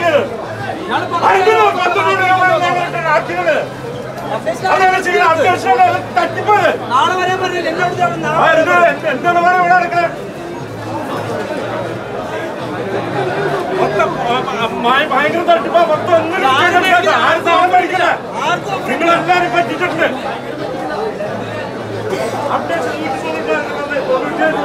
തുടങ്ങിയത് അതിന് പന്ത്രണ്ട് രൂപ ആക്കിയത് അതാണ് ചെയ്യുന്നത് അത്യാവശ്യം തട്ടിപ്പത് നാളെ വരെ പറഞ്ഞില്ല എന്നോട് ഞാൻ നാളെ ആ, എന്താണ് എന്താണ് പറയാ ഇവിടെ നടക്കുന്നത് മൊത്തം ആ, ആ, ഭയ- ഭയങ്കര തട്ടിപ്പാ മൊത്തം ഒന്നും ആര് സാധനം കഴിക്കില്ല ആർക്കും നിങ്ങളെല്ലാരും പറ്റിച്ചിട്ടുണ്ട് അപ്ഡേഷൻ വീട്ടിൽ തൊണ്ണൂറ്റേഴ്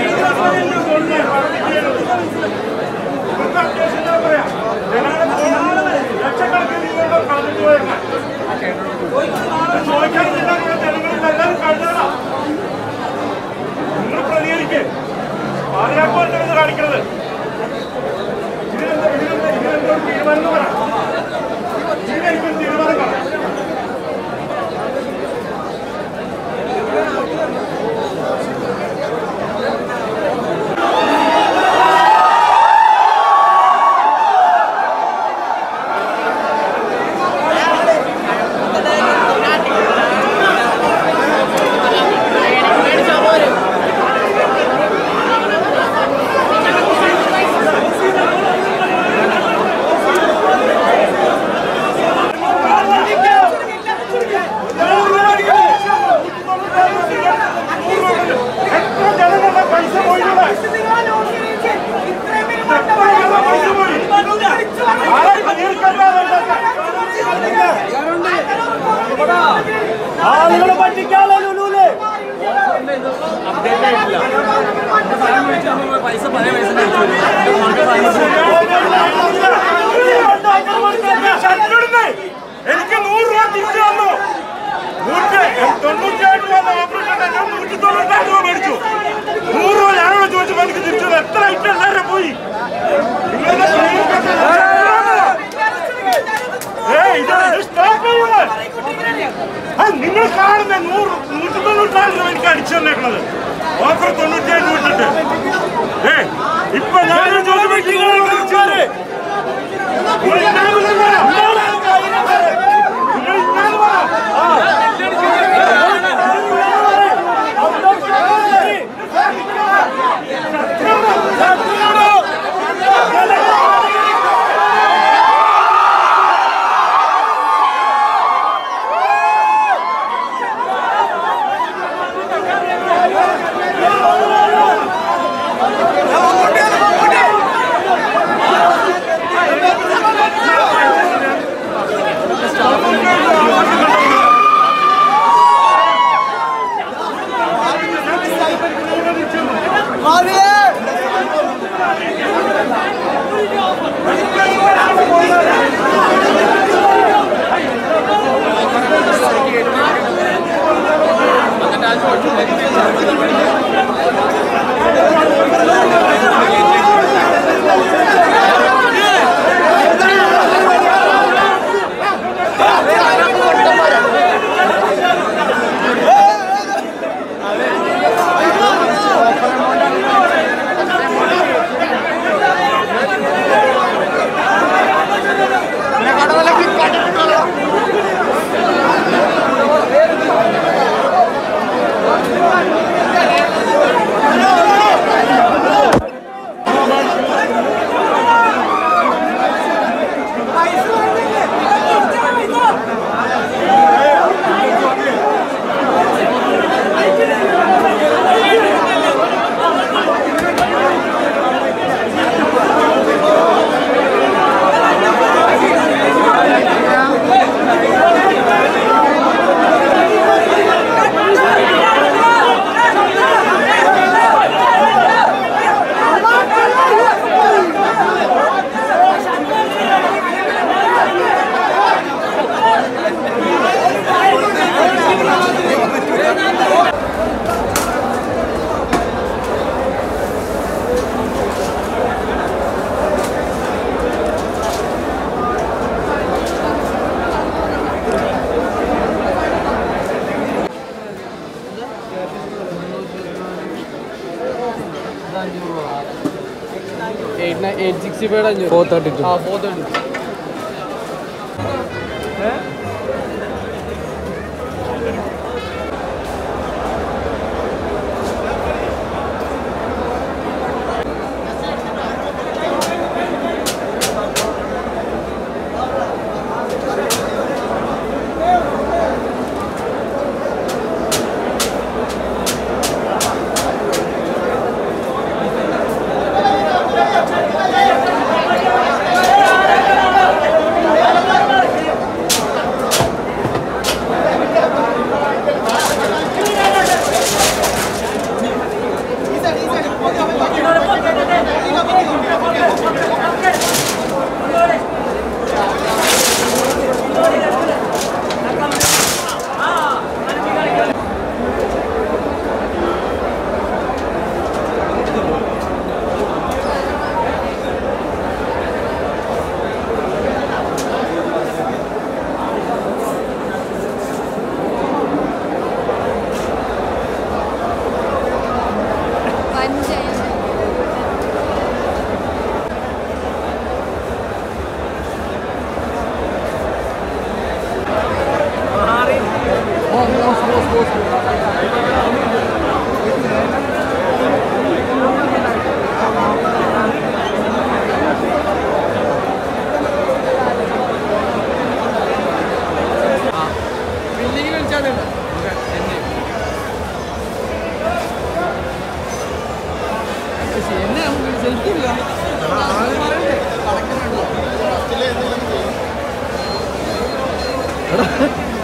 ഇവിടുത്തെ അപ്ഡേഷൻ ഞാൻ പറയാം ജനങ്ങളെ ലക്ഷക്കണക്കിന് രൂപയുടെ കളഞ്ഞു പോയേക്കാം ചോദിക്കാനില്ല ജനങ്ങളെല്ലാവരും കഴിഞ്ഞാ നിങ്ങൾ പ്രതികരിക്കേ പാതിരാക്കുവാൻ കാണിക്കുന്നത് ഇതിനെന്താ ഇതിനെന്താ ഇതിനെന്താ ഒരു തീരുമാനം എന്ന് പറ ഇതിനെനിക്കൊരു തീരുമാനം പറ എത്ര ജനങ്ങളുടെ പൈസ പോയിട്ടുണ്ട് പൈസ പോയി ആരെ ആളുകളെ പറ്റിക്കാളെ ലുലൂല് പൈസ പഴയ പൈസ എനിക്ക് നൂറ് രൂപ തിരിച്ചു തന്നു നൂറ്റി തൊണ്ണൂറ്റിയേഴ് രൂപ ഓപ്പറേഷൻ ഞാൻ നൂറ്റി തൊണ്ണൂറ്റാറ് രൂപ മേടിച്ചു നൂറ് രൂപ ഞാനോട് ചോദിച്ചപ്പോ എനിക്ക് തിരിച്ചു തന്നു. എത്ര ഐറ്റം എല്ലാവരും പോയി നിങ്ങളുടെ കയ്യിൽ ഏയ് ഇത് സ്റ്റോപ്പ് ചെയ്യുന്നത് ആ, നിങ്ങൾ കാണുന്ന നൂറ് നൂറ്റി തൊണ്ണൂറ്റാറ് രൂപ എനിക്ക് അടിച്ചു തന്നേക്കണത് ഓഫർ തൊണ്ണൂറ്റിയേഴ് വിട്ടിട്ട് ഏ ഇപ്പൊ ഞാൻ ചോദിച്ചപ്പോ നിങ്ങൾ വിളിച്ചാല് നിങ്ങൾ ഇന്നാല് പറ. നിങ്ങൾ ഇന്നാല് പറ. ആ. എയ്റ്റ് സിക്സ്റ്റി ഫൈവ് അഞ്ഞൂറ് ഫോർ തേർട്ടി ടു ആ ഫോർ തേർട്ടി ടു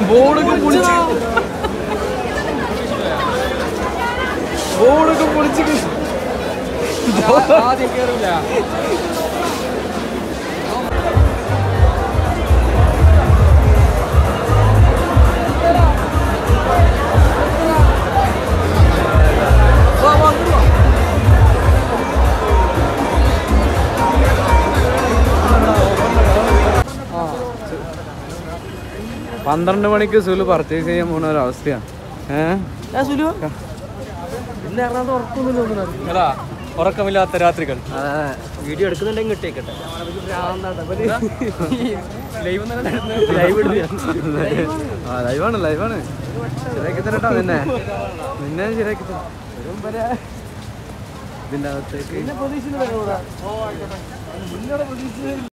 ബോർഡൊക്കെ പൊളിച്ച് ബോർഡൊക്കെ പൊളിച്ച് ആദ്യം കയറില്ല പന്ത്രണ്ട് മണിക്ക് സുലു പർച്ചേസ് ചെയ്യാൻ പോകുന്ന ഒരു അവസ്ഥയാണ് ഏഹ് എടാ ഉറക്കമില്ലാത്ത രാത്രികൾ വീഡിയോ എടുക്കുന്നുണ്ടെങ്കിൽ ഇട്ടേക്കട്ടെ ലൈവ് ലൈവ് ആ ലൈവാണ് ലൈവാണ് ശരിയാക്കി തരട്ടോ നിന്നെ നിന്നെ ശരിയാക്കി തരാം ഇതിൻ്റെ അകത്തേക്ക്